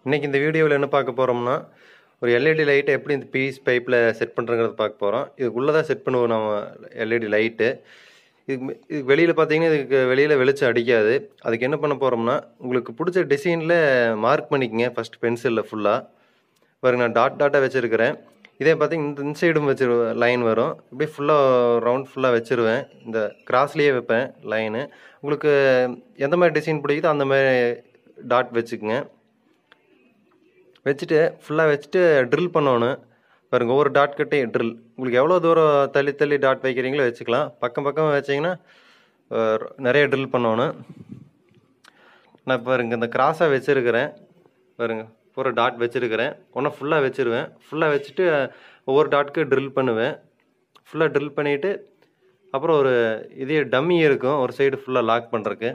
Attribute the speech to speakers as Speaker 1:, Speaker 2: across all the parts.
Speaker 1: இன்றைக்கி இந்த வீடியோவில் என்ன பார்க்க போகிறோம்னா ஒரு எல்இடி லைட்டை எப்படி இந்த பீஸ் பைப்பில் செட் பண்ணுறங்கிறத பார்க்க போகிறோம் இதுக்குள்ளே தான் செட் பண்ணுவோம் நம்ம எல்இடி லைட்டு இதுக்கு மே- இதுக்கு வெளியில் பார்த்தீங்கன்னா இதுக்கு வெளியில் வெளிச்சம் அடிக்காது அதுக்கு என்ன பண்ண போகிறோம்னா உங்களுக்கு பிடிச்ச டிசைனில் மார்க் பண்ணிக்கங்க ஃபஸ்ட் பென்சிலில் ஃபுல்லாக பாருங்க நான் டாட் டாட்டாக வச்சுருக்கிறேன் இதே பார்த்தீங்கன்னா இந்த இந்த சைடும் வச்சிரு லைன் வரும் இப்படி ஃபுல்லாக ரவுண்ட் ஃபுல்லாக வச்சுருவேன் இந்த கிராஸ்லேயே வைப்பேன் லைனு உங்களுக்கு எந்த மாதிரி டிசைன் பிடிக்குதோ அந்த மாதிரி டாட் வச்சுக்கோங்க வச்சுட்டு ஃபுல்லாக வச்சுட்டு ட்ரில் பண்ணணும் பாருங்க ஒவ்வொரு டாட் கட்டே ட்ரில் உங்களுக்கு எவ்வளோ தூரம் தள்ளி தள்ளி டாட் வைக்கிறீங்களோ வச்சுக்கலாம் பக்கம் பக்கம் வச்சிங்கன்னா அஹ், நிறைய ட்ரில் பண்ணணும் நான் பாருங்க இந்த கிராஸாக வச்சுருக்கிறேன் பாருங்க ஒரு டாட் வச்சுருக்கிறேன் ஒன்றா ஃபுல்லாக வச்சுருவேன் ஃபுல்லாக வச்சுட்டு ஒவ்வொரு டாட்க்கு ட்ரில் பண்ணுவேன் ஃபுல்லாக ட்ரில் பண்ணிவிட்டு அப்புறம் ஒரு இதே டம்மி இருக்கும் ஒரு சைடு ஃபுல்லாக லாக் பண்ணுறக்கு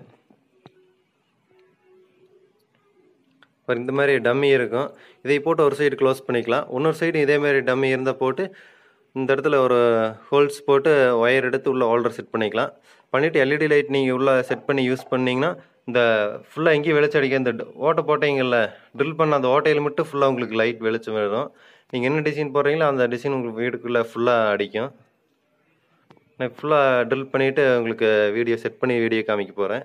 Speaker 1: பாருங்க இந்த மாதிரி டம்மி இருக்கும் இதை போட்டு ஒரு சைடு க்ளோஸ் பண்ணிக்கலாம் இன்னொரு சைடு இதே மாதிரி டம்மி இருந்தால் போட்டு இந்த இடத்துல ஒரு ஹோல்ஸ் போட்டு ஒயர் எடுத்து உள்ள ஹோல்டர் செட் பண்ணிக்கலாம் பண்ணிவிட்டு எல்இடி லைட் நீங்கள் உள்ள செட் பண்ணி யூஸ் பண்ணிங்கன்னா இந்த ஃபுல்லாக எங்கேயும் வெளிச்சம் அடிக்க இந்த ட- ஓட்டை போட்டீங்கல்ல ட்ரில் பண்ண அந்த ஓட்டையில் மட்டும் ஃபுல்லாக உங்களுக்கு லைட் வெளிச்சம் வரும் நீங்கள் என்ன டிசைன் போடுறீங்களோ அந்த டிசைன் உங்களுக்கு வீடுக்குள்ளே ஃபுல்லாக அடிக்கும் நான் ஃபுல்லாக ட்ரில் பண்ணிவிட்டு உங்களுக்கு வீடியோ செட் பண்ணி வீடியோ காமிக்க போகிறேன்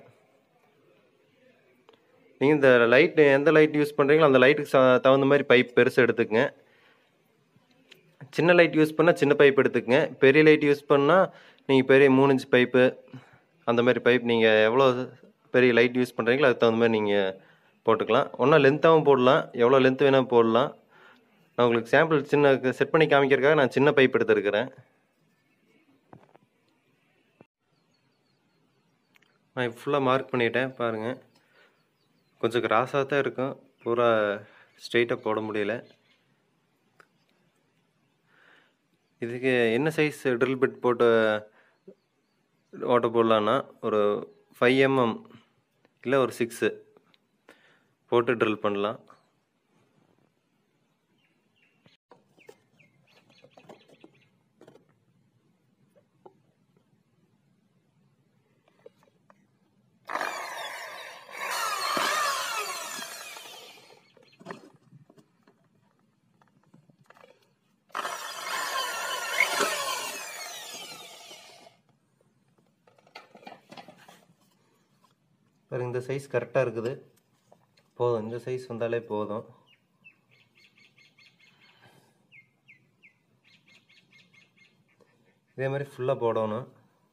Speaker 1: நீங்கள் இந்த லைட் எந்த லைட் யூஸ் பண்ணுறீங்களோ அந்த லைட்டுக்கு ச- தகுந்த மாதிரி பைப் பெருசு எடுத்துக்கங்க சின்ன லைட் யூஸ் பண்ணால் சின்ன பைப் எடுத்துக்கங்க பெரிய லைட் யூஸ் பண்ணால் நீங்கள் பெரிய மூணு இன்ச் பைப்பு அந்த மாதிரி பைப் நீங்கள் எவ்வளோ பெரிய லைட் யூஸ் பண்ணுறீங்களோ அதுக்கு தகுந்த மாதிரி நீங்கள் போட்டுக்கலாம் ஒன்றா லென்த்தாகவும் போடலாம் எவ்வளோ லென்த் வேணால் போடலாம் நான் உங்களுக்கு சாம்பிள் சின்ன செட் பண்ணி காமிக்கிறதுக்காக நான் சின்ன பைப் எடுத்துருக்கிறேன் நான் ஃபுல்லாக மார்க் பண்ணிட்டேன் பாருங்கள் கொஞ்சம் கிராஸாக தான் இருக்கும் பூரா ஸ்ட்ரெயிட்டாக போட முடியல இதுக்கு என்ன சைஸ் ட்ரில் பிட் போட்டு ஓட்ட போடலான்னா ஒரு ஃபைவ் எம்எம் இல்லை ஒரு சிக்ஸு போட்டு ட்ரில் பண்ணலாம் பாருங்க இந்த சைஸ் கரெக்டாக இருக்குது போதும் இந்த சைஸ் வந்தாலே போதும் இதே மாதிரி ஃபுல்லாக போடணும்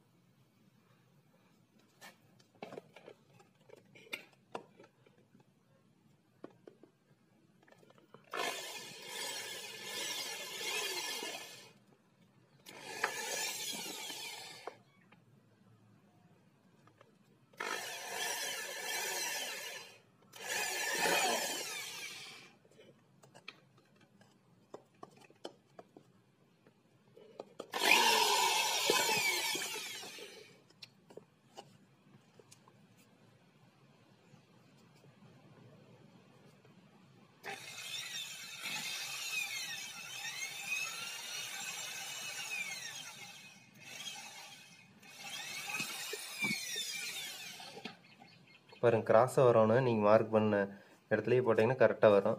Speaker 1: பாருங்க கிராஸாக வரணும் நீங்கள் மார்க் பண்ண இடத்துலயே போட்டிங்கன்னா கரெக்டாக வரும்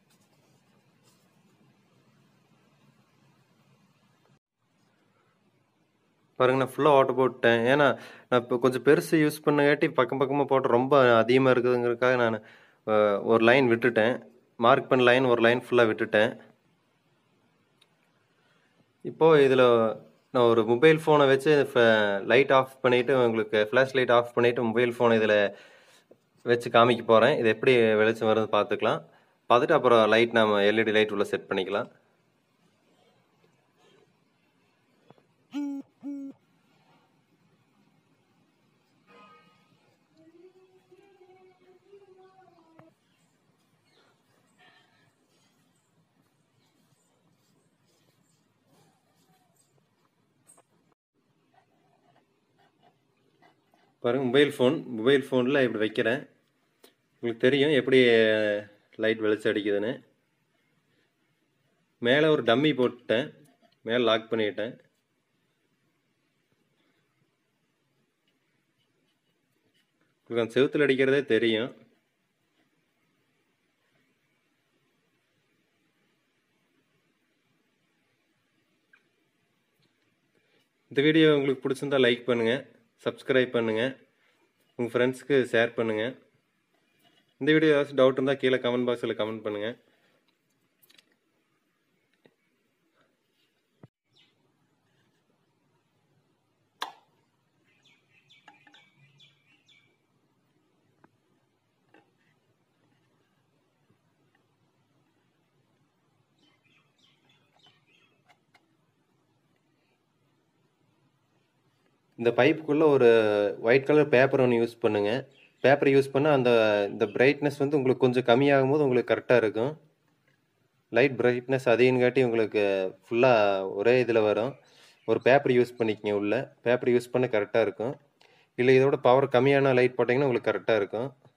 Speaker 1: பாருங்க நான் ஃபுல்லாக ஓட்ட போட்டேன் ஏன்னா நான் இப்போ கொஞ்சம் பெருசு யூஸ் பண்ணங்காட்டி பக்கம் பக்கமாக போட்டு ரொம்ப அதிகமாக இருக்குதுங்கிறதுக்காக நான் அஹ், ஒரு லைன் விட்டுட்டேன் மார்க் பண்ண லைன் ஒரு லைன் ஃபுல்லாக விட்டுட்டேன் இப்போது இதில் நான் ஒரு மொபைல் ஃபோனை வச்சு லைட் ஆஃப் பண்ணிவிட்டு உங்களுக்கு ஃப்ளாஷ் லைட் ஆஃப் பண்ணிவிட்டு மொபைல் ஃபோனை இதில் வச்சு காமிக்க போகிறேன் இது எப்படி வெளிச்சம் வருது பார்த்துக்கலாம் பார்த்துட்டு அப்புறம் லைட் நம்ம எல்இடி லைட் உள்ள செட் பண்ணிக்கலாம் பாருங்க மொபைல் ஃபோன் மொபைல் ஃபோனில் இப்படி வைக்கிறேன் உங்களுக்கு தெரியும் எப்படி லைட் வெளிச்சம் அடிக்குதுன்னு மேலே ஒரு டம்மி போட்டுட்டேன் மேலே லாக் பண்ணிட்டேன் உங்களுக்கு அந்த செவுத்துல அடிக்கிறதே தெரியும் இந்த வீடியோ உங்களுக்கு பிடிச்சிருந்தா லைக் பண்ணுங்கள் சப்ஸ்கிரைப் பண்ணுங்கள் உங்கள் ஃப்ரெண்ட்ஸ்க்கு ஷேர் பண்ணுங்கள் இந்த வீடியோ ஏதாச்சும் டவுட் இருந்தால் கீழே கமெண்ட் பாக்ஸில் கமெண்ட் பண்ணுங்கள் இந்த பைப்புக்குள்ளே ஒரு ஒயிட் கலர் பேப்பர் ஒன்று யூஸ் பண்ணுங்கள் பேப்பர் யூஸ் பண்ணால் அந்த இந்த பிரைட்னஸ் வந்து உங்களுக்கு கொஞ்சம் கம்மியாகும் போது உங்களுக்கு கரெக்டாக இருக்கும் லைட் பிரைட்னஸ் அதிகங்காட்டி உங்களுக்கு ஃபுல்லாக ஒரே இதில் வரும் ஒரு பேப்பர் யூஸ் பண்ணிக்கங்க உள்ள பேப்பர் யூஸ் பண்ண கரெக்டாக இருக்கும் இல்லை இதோட பவர் கம்மியான லைட் போட்டிங்கன்னா உங்களுக்கு கரெக்டாக இருக்கும்